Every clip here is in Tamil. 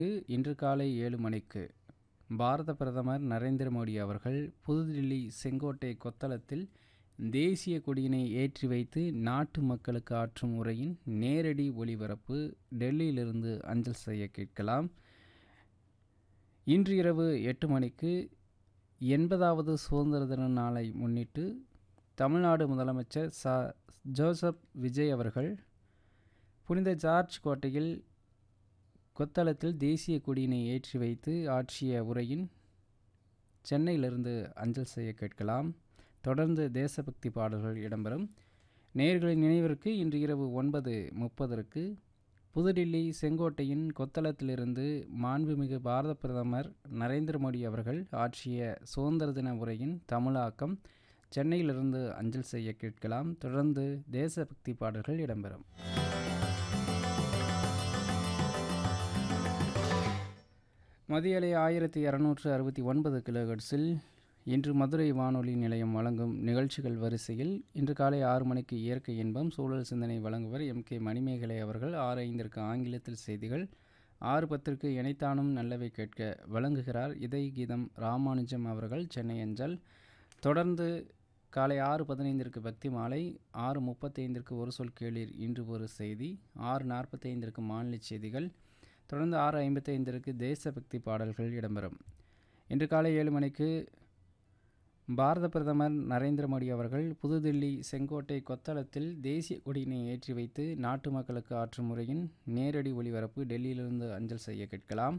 இன்று காலை ஏழு மணிக்கு பாரத பிரதமர் நரேந்திர மோடி அவர்கள் புதுதில்லி செங்கோட்டை கொத்தளத்தில் தேசிய கொடியினை ஏற்றி வைத்து நாட்டு மக்களுக்கு ஆற்றும் உரையின் நேரடி ஒளிபரப்பு டெல்லியிலிருந்து அஞ்சல் செய்ய கேட்கலாம் இன்று இரவு எட்டு மணிக்கு எண்பதாவது சுதந்திர தின நாளை முன்னிட்டு தமிழ்நாடு முதலமைச்சர் ச ஜோசப் விஜய் அவர்கள் புனித ஜார்ஜ் கோட்டையில் கொத்தளத்தில் தேசிய கொடியினை ஏற்றி வைத்து ஆற்றிய உரையின் சென்னையிலிருந்து அஞ்சல் செய்ய கேட்கலாம் தொடர்ந்து தேசபக்தி பாடல்கள் இடம்பெறும் நேர்களின் நினைவிற்கு இன்று இரவு ஒன்பது முப்பதற்கு புதுடில்லி செங்கோட்டையின் கொத்தளத்திலிருந்து மாண்புமிகு பாரத பிரதமர் நரேந்திர மோடி அவர்கள் ஆற்றிய சுதந்திர தின உரையின் தமிழாக்கம் சென்னையிலிருந்து அஞ்சல் செய்ய கேட்கலாம் தொடர்ந்து தேசபக்தி பாடல்கள் இடம்பெறும் மதியலை ஆயிரத்தி இரநூற்று அறுபத்தி ஒன்பது கிலோஹெட்ஸில் இன்று மதுரை வானொலி நிலையம் வழங்கும் நிகழ்ச்சிகள் வரிசையில் இன்று காலை ஆறு மணிக்கு இயற்கை இன்பம் சூழல் சிந்தனை வழங்குவர் எம் கே மணிமேகலை அவர்கள் ஆறு ஐந்திற்கு ஆங்கிலத்தில் செய்திகள் ஆறு பத்திற்கு இணைத்தானும் நல்லவை கேட்க வழங்குகிறார் இதய கீதம் ராமானுஜம் அவர்கள் சென்னை அஞ்சல் தொடர்ந்து காலை ஆறு பதினைந்திற்கு பக்தி மாலை ஆறு முப்பத்தைந்திற்கு ஒரு சொல் கேளீர் இன்று ஒரு செய்தி ஆறு நாற்பத்தைந்திற்கு மாநில செய்திகள் தொடர்ந்து ஆறு ஐம்பத்தைந்திற்கு தேசபக்தி பாடல்கள் இடம்பெறும் இன்று காலை ஏழு மணிக்கு பாரத பிரதமர் நரேந்திர மோடி அவர்கள் புதுதில்லி செங்கோட்டை கொத்தளத்தில் தேசிய கொடியினை ஏற்றி வைத்து நாட்டு மக்களுக்கு ஆற்றும் முறையின் நேரடி ஒளிபரப்பு டெல்லியிலிருந்து அஞ்சல் செய்ய கேட்கலாம்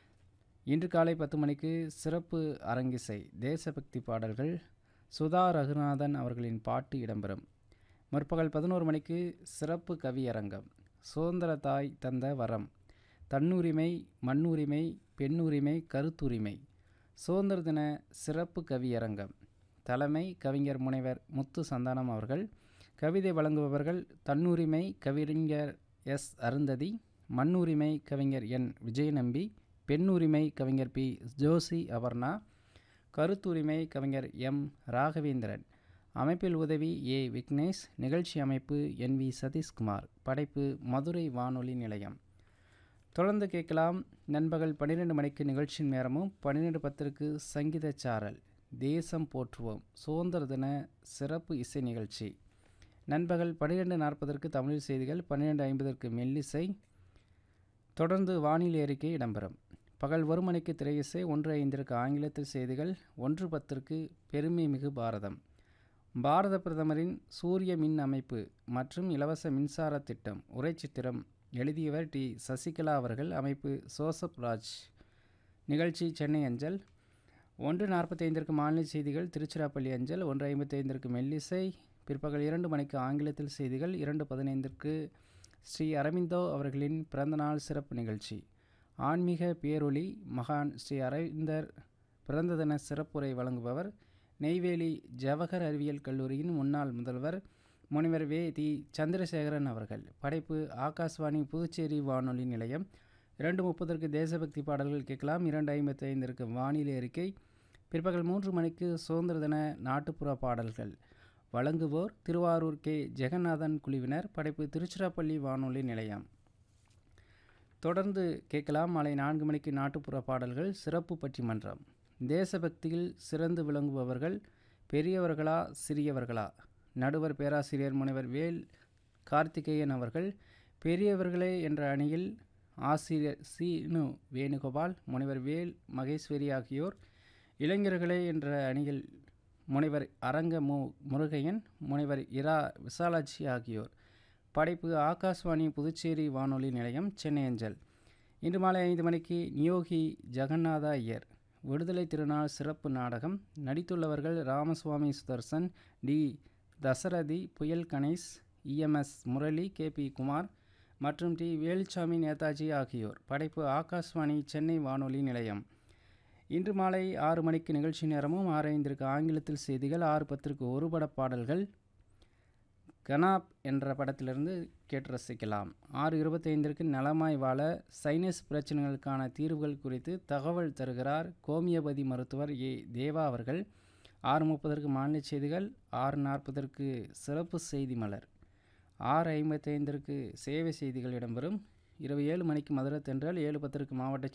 இன்று காலை பத்து மணிக்கு சிறப்பு அரங்கிசை தேசபக்தி பாடல்கள் சுதா ரகுநாதன் அவர்களின் பாட்டு இடம்பெறும் முற்பகல் பதினோரு மணிக்கு சிறப்பு கவியரங்கம் சுதந்திர தாய் தந்த வரம் தன்னுரிமை மண்ணுரிமை பெண்ணுரிமை கருத்துரிமை சுதந்திர தின சிறப்பு கவியரங்கம் தலைமை கவிஞர் முனைவர் முத்து சந்தானம் அவர்கள் கவிதை வழங்குபவர்கள் தன்னுரிமை கவிஞர் எஸ் அருந்ததி மண்ணுரிமை கவிஞர் என் விஜயநம்பி பெண்ணுரிமை கவிஞர் பி ஜோசி அபர்ணா கருத்துரிமை கவிஞர் எம் ராகவேந்திரன் அமைப்பில் உதவி ஏ விக்னேஷ் நிகழ்ச்சி அமைப்பு என் வி சதீஷ்குமார் படைப்பு மதுரை வானொலி நிலையம் தொடர்ந்து கேட்கலாம் நண்பகல் பன்னிரெண்டு மணிக்கு நிகழ்ச்சியின் நேரமும் பன்னிரெண்டு பத்திற்கு சங்கீத சாரல் தேசம் போற்றுவோம் சுதந்திர தின சிறப்பு இசை நிகழ்ச்சி நண்பகல் பன்னிரெண்டு நாற்பதற்கு தமிழ் செய்திகள் பன்னிரெண்டு ஐம்பதற்கு மெல்லிசை தொடர்ந்து வானிலை அறிக்கை இடம்பெறும் பகல் ஒரு மணிக்கு திரையிசை ஒன்று ஐந்திற்கு ஆங்கிலத்தில் செய்திகள் ஒன்று பத்திற்கு பெருமை மிகு பாரதம் பாரத பிரதமரின் சூரிய மின் அமைப்பு மற்றும் இலவச மின்சார திட்டம் உரைச்சித்திரம் எழுதியவர் டி சசிகலா அவர்கள் அமைப்பு சோசப் ராஜ் நிகழ்ச்சி சென்னை அஞ்சல் ஒன்று நாற்பத்தைந்திற்கு மாநில செய்திகள் திருச்சிராப்பள்ளி அஞ்சல் ஒன்று ஐம்பத்தைந்திற்கு மெல்லிசை பிற்பகல் இரண்டு மணிக்கு ஆங்கிலத்தில் செய்திகள் இரண்டு பதினைந்திற்கு ஸ்ரீ அரவிந்தோ அவர்களின் பிறந்தநாள் சிறப்பு நிகழ்ச்சி ஆன்மீக பேரொளி மகான் ஸ்ரீ அரவிந்தர் பிறந்த தின சிறப்புரை வழங்குபவர் நெய்வேலி ஜவஹர் அறிவியல் கல்லூரியின் முன்னாள் முதல்வர் முனைவர் வே தி சந்திரசேகரன் அவர்கள் படைப்பு ஆகாஷ்வாணி புதுச்சேரி வானொலி நிலையம் இரண்டு முப்பதற்கு தேசபக்தி பாடல்கள் கேட்கலாம் இரண்டு ஐம்பத்தி ஐந்திற்கு வானிலை அறிக்கை பிற்பகல் மூன்று மணிக்கு சுதந்திர தின நாட்டுப்புற பாடல்கள் வழங்குவோர் திருவாரூர் கே ஜெகநாதன் குழுவினர் படைப்பு திருச்சிராப்பள்ளி வானொலி நிலையம் தொடர்ந்து கேட்கலாம் மாலை நான்கு மணிக்கு நாட்டுப்புற பாடல்கள் சிறப்பு பட்டிமன்றம் தேசபக்தியில் சிறந்து விளங்குபவர்கள் பெரியவர்களா சிறியவர்களா நடுவர் பேராசிரியர் முனைவர் வேல் கார்த்திகேயன் அவர்கள் பெரியவர்களே என்ற அணியில் ஆசிரியர் சீனு வேணுகோபால் முனைவர் வேல் மகேஸ்வரி ஆகியோர் இளைஞர்களே என்ற அணியில் முனைவர் அரங்க மு முருகையன் முனைவர் இரா விசாலாட்சி ஆகியோர் படைப்பு ஆகாஷ்வாணி புதுச்சேரி வானொலி நிலையம் சென்னை அஞ்சல் இன்று மாலை ஐந்து மணிக்கு நியோகி ஜெகநாத ஐயர் விடுதலை திருநாள் சிறப்பு நாடகம் நடித்துள்ளவர்கள் Ramaswamy Sudarshan T Dasarathi Puyal Ganesh E M S Murali K P Kumar மற்றும் டி வேலுச்சாமி நேதாஜி ஆகியோர் படைப்பு ஆகாஷ்வாணி சென்னை வானொலி நிலையம் இன்று மாலை ஆறு மணிக்கு நிகழ்ச்சி நேரமும் ஆறு ஐந்திற்கு ஆங்கிலத்தில் செய்திகள் ஆறு பத்திற்கு ஒரு பட பாடல்கள் கனாப் என்ற படத்திலிருந்து கேட்டு ரசிக்கலாம் ஆறு இருபத்தைந்திற்கு நலமாய் வாழ சைனஸ் பிரச்சனைகளுக்கான தீர்வுகள் குறித்து தகவல் தருகிறார் கோமியோபதி மருத்துவர் ஏ தேவா அவர்கள் ஆறு முப்பதற்கு மாநில செய்திகள் ஆறு நாற்பதற்கு சிறப்பு செய்தி மலர் ஆறு ஐம்பத்தைந்திற்கு சேவை செய்திகள் இடம்பெறும் இரவு ஏழு மணிக்கு மதுரை தென்றல் ஏழு பத்திற்கு மாவட்ட